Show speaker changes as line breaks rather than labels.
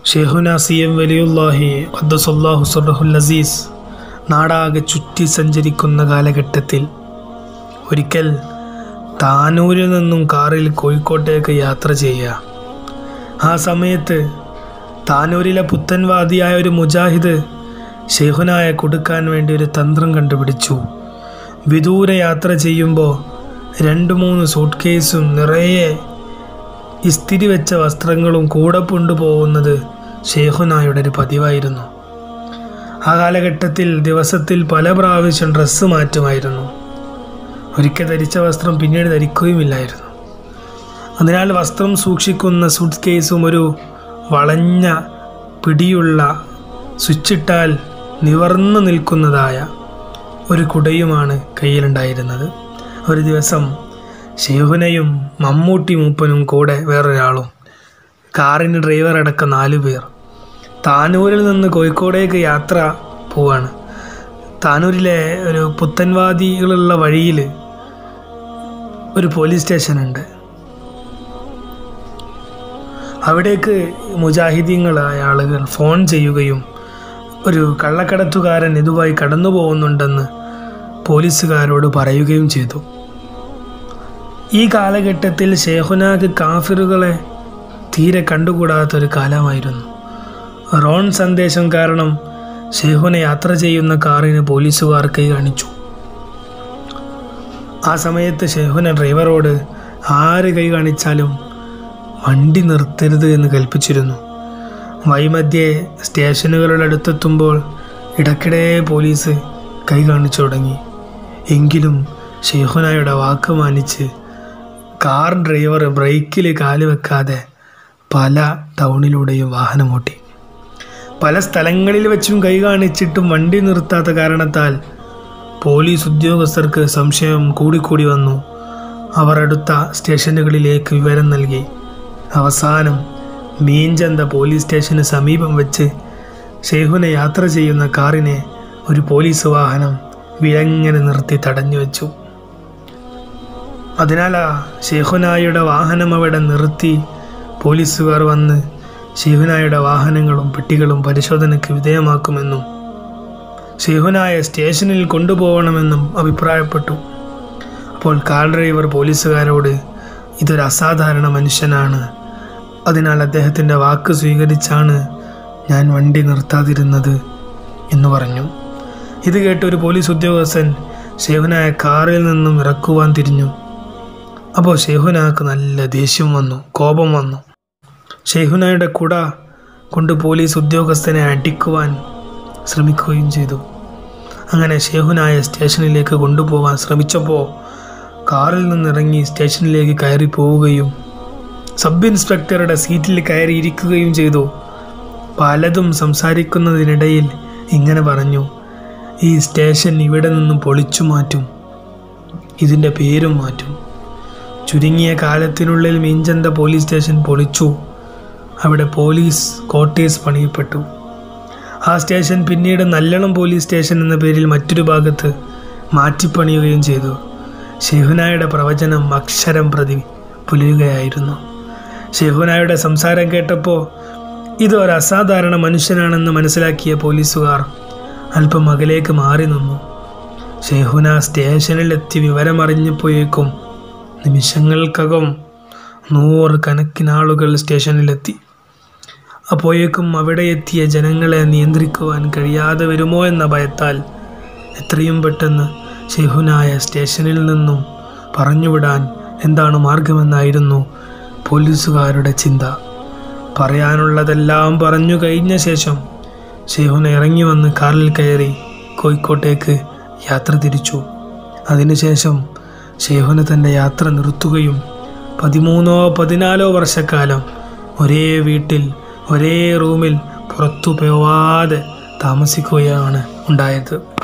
ഷെഹുന C M വലിയുല്ലാഹി ഖദ്ദസുല്ലാഹു സുറഹുൽ അസീസ് നാടാകെ ചുറ്റി സഞ്ചരിക്കുന്ന കാലഘട്ടത്തിൽ ഒരിക്കൽ താനൂരിൽ നിന്നും കാറിൽ കോഴിക്കോട്ടേക്ക് യാത്ര ചെയ്യുക ആ സമയത്ത് താനൂരിലെ പുത്തൻവാദിയായ ഒരു മുജാഹിദ് ഷെയ്ഖുനായ കൊടുക്കാൻ വേണ്ടി ഒരു തന്ത്രം കണ്ടുപിടിച്ചു വിദൂര യാത്ര ചെയ്യുമ്പോൾ രണ്ട് മൂന്ന് സൂട്ട് കേസും നിറയെ ഇസ്തിരി വെച്ച വസ്ത്രങ്ങളും കൂടെ കൊണ്ടുപോകുന്നത് ഷെയ്ഖുനായുടെ ഒരു പതിവായിരുന്നു ആ കാലഘട്ടത്തിൽ ദിവസത്തിൽ പല പ്രാവശ്യം ഡ്രസ്സ് മാറ്റുമായിരുന്നു ഒരിക്കൽ ധരിച്ച വസ്ത്രം പിന്നീട് ധരിക്കുകയുമില്ലായിരുന്നു അതിനാൽ വസ്ത്രം സൂക്ഷിക്കുന്ന സൂട്ട് കേസും ഒരു വളഞ്ഞ പിടിയുള്ള സ്വിച്ചിട്ടാൽ നിവർന്നു നിൽക്കുന്നതായ ഒരു കുടയുമാണ് കയ്യിലുണ്ടായിരുന്നത് ഒരു ദിവസം ഷെയ്ഹുനയും മമ്മൂട്ടി മൂപ്പനും കൂടെ വേറൊരാളും കാറിന് ഡ്രൈവർ അടക്കം നാലു പേർ താനൂരിൽ നിന്ന് കോഴിക്കോടേക്ക് യാത്ര പോവാണ് താനൂരിലെ ഒരു പുത്തൻവാദികളുള്ള വഴിയിൽ ഒരു പോലീസ് സ്റ്റേഷനുണ്ട് അവിടേക്ക് മുജാഹിദീങ്ങളായ ആളുകൾ ഫോൺ ചെയ്യുകയും ഒരു കള്ളക്കടത്തുകാരൻ ഇതുമായി കടന്നു പോകുന്നുണ്ടെന്ന് പോലീസുകാരോട് പറയുകയും ചെയ്തു ഈ കാലഘട്ടത്തിൽ ഷേഖുനാഗ് കാഫിറുകളെ തീരെ കണ്ടുകൂടാത്തൊരു കാലമായിരുന്നു റോൺ സന്ദേശം കാരണം ഷേഖുനെ യാത്ര ചെയ്യുന്ന കാറിന് പോലീസുകാർ കൈ കാണിച്ചു ആ സമയത്ത് ഷെഹുന ഡ്രൈവറോട് ആര് കൈ കാണിച്ചാലും വണ്ടി നിർത്തരുത് എന്ന് കൽപ്പിച്ചിരുന്നു വൈമധ്യേ സ്റ്റേഷനുകളുടെ അടുത്തെത്തുമ്പോൾ ഇടയ്ക്കിടെ പോലീസ് കൈ കാണിച്ചു തുടങ്ങി എങ്കിലും ഷെയ്ഖുനായുടെ വാക്ക് മാനിച്ച് കാർ ഡ്രൈവർ ബ്രേക്കിൽ കാല് വെക്കാതെ പല ടൗണിലൂടെയും വാഹനമോട്ടി പല സ്ഥലങ്ങളിൽ വെച്ചും കൈ കാണിച്ചിട്ടും വണ്ടി നിർത്താത്ത കാരണത്താൽ പോലീസ് ഉദ്യോഗസ്ഥർക്ക് സംശയം കൂടിക്കൂടി വന്നു അവർ അടുത്ത സ്റ്റേഷനുകളിലേക്ക് വിവരം നൽകി അവസാനം മീൻചന്ത പോലീസ് സ്റ്റേഷന് സമീപം വെച്ച് ഷെയ്ഖുനെ യാത്ര ചെയ്യുന്ന കാറിനെ ഒരു പോലീസ് വാഹനം വിലങ്ങനെ നിർത്തി തടഞ്ഞു വെച്ചു അതിനാൽ ആ ഷെയ്ഖുനായുടെ വാഹനം അവിടെ നിർത്തി പോലീസുകാർ വന്ന് ഷെയ്ഖുനായുടെ വാഹനങ്ങളും പെട്ടികളും പരിശോധനയ്ക്ക് വിധേയമാക്കുമെന്നും ഷെയ്ഖുനായ സ്റ്റേഷനിൽ കൊണ്ടുപോകണമെന്നും അഭിപ്രായപ്പെട്ടു അപ്പോൾ കാർ ഡ്രൈവർ പോലീസുകാരോട് ഇതൊരു അസാധാരണ മനുഷ്യനാണ് അതിനാൽ അദ്ദേഹത്തിൻ്റെ വാക്ക് സ്വീകരിച്ചാണ് ഞാൻ വണ്ടി നിർത്താതിരുന്നത് എന്ന് പറഞ്ഞു ഇത് കേട്ട് ഒരു പോലീസ് ഉദ്യോഗസ്ഥൻ ഷെയ്ഖുനായ കാറിൽ നിന്നും ഇറക്കുവാൻ തിരിഞ്ഞു അപ്പോൾ ഷെയ്ഖുനാക്ക് നല്ല ദേഷ്യം വന്നു കോപം വന്നു ഷെയ്ഖുനായുടെ കുട കൊണ്ട് പോലീസ് ഉദ്യോഗസ്ഥനെ അടിക്കുവാൻ ശ്രമിക്കുകയും ചെയ്തു അങ്ങനെ ഷെയ്ഖുനായ സ്റ്റേഷനിലേക്ക് കൊണ്ടുപോകാൻ ശ്രമിച്ചപ്പോൾ കാറിൽ നിന്നിറങ്ങി സ്റ്റേഷനിലേക്ക് കയറി പോവുകയും സബ് ഇൻസ്പെക്ടറുടെ സീറ്റിൽ കയറി ഇരിക്കുകയും ചെയ്തു പലതും സംസാരിക്കുന്നതിനിടയിൽ ഇങ്ങനെ പറഞ്ഞു ഈ സ്റ്റേഷൻ ഇവിടെ നിന്നും പൊളിച്ചു മാറ്റും ഇതിൻ്റെ പേരും മാറ്റും ചുരുങ്ങിയ കാലത്തിനുള്ളിൽ മീഞ്ചന്ത പോലീസ് സ്റ്റേഷൻ പൊളിച്ചു അവിടെ പോലീസ് ക്വാർട്ടേഴ്സ് പണിയപ്പെട്ടു ആ സ്റ്റേഷൻ പിന്നീട് നല്ലളം പോലീസ് സ്റ്റേഷൻ എന്ന പേരിൽ മറ്റൊരു ഭാഗത്ത് മാറ്റിപ്പണിയുകയും ചെയ്തു ഷെഹുനായുടെ പ്രവചനം അക്ഷരം പ്രതി പുലിയുകയായിരുന്നു ഷെഹുനായുടെ സംസാരം കേട്ടപ്പോൾ ഇത് ഒരു അസാധാരണ മനുഷ്യനാണെന്ന് മനസ്സിലാക്കിയ പോലീസുകാർ അല്പം അകലേക്ക് മാറി നിന്നു ഷെഹുന സ്റ്റേഷനിലെത്തി വിവരമറിഞ്ഞപ്പോഴേക്കും നിമിഷങ്ങൾക്കകം നൂറ് കണക്കിനാളുകൾ സ്റ്റേഷനിലെത്തി അപ്പോഴേക്കും അവിടെ എത്തിയ ജനങ്ങളെ നിയന്ത്രിക്കുവാൻ കഴിയാതെ വരുമോ എന്ന ഭയത്താൽ എത്രയും പെട്ടെന്ന് ഷെഹുനായ സ്റ്റേഷനിൽ നിന്നും പറഞ്ഞുവിടാൻ എന്താണ് മാർഗമെന്നായിരുന്നു പോലീസുകാരുടെ ചിന്ത പറയാനുള്ളതെല്ലാം പറഞ്ഞു കഴിഞ്ഞ ശേഷം ഷെഹുന ഇറങ്ങി വന്ന് കാറിൽ കയറി കോഴിക്കോട്ടേക്ക് യാത്ര തിരിച്ചു അതിനുശേഷം ഷെഹുന തൻ്റെ യാത്ര നിർത്തുകയും പതിമൂന്നോ പതിനാലോ വർഷക്കാലം ഒരേ വീട്ടിൽ ഒരേ റൂമിൽ പുറത്തു പോവാതെ താമസിക്കുകയാണ് ഉണ്ടായത്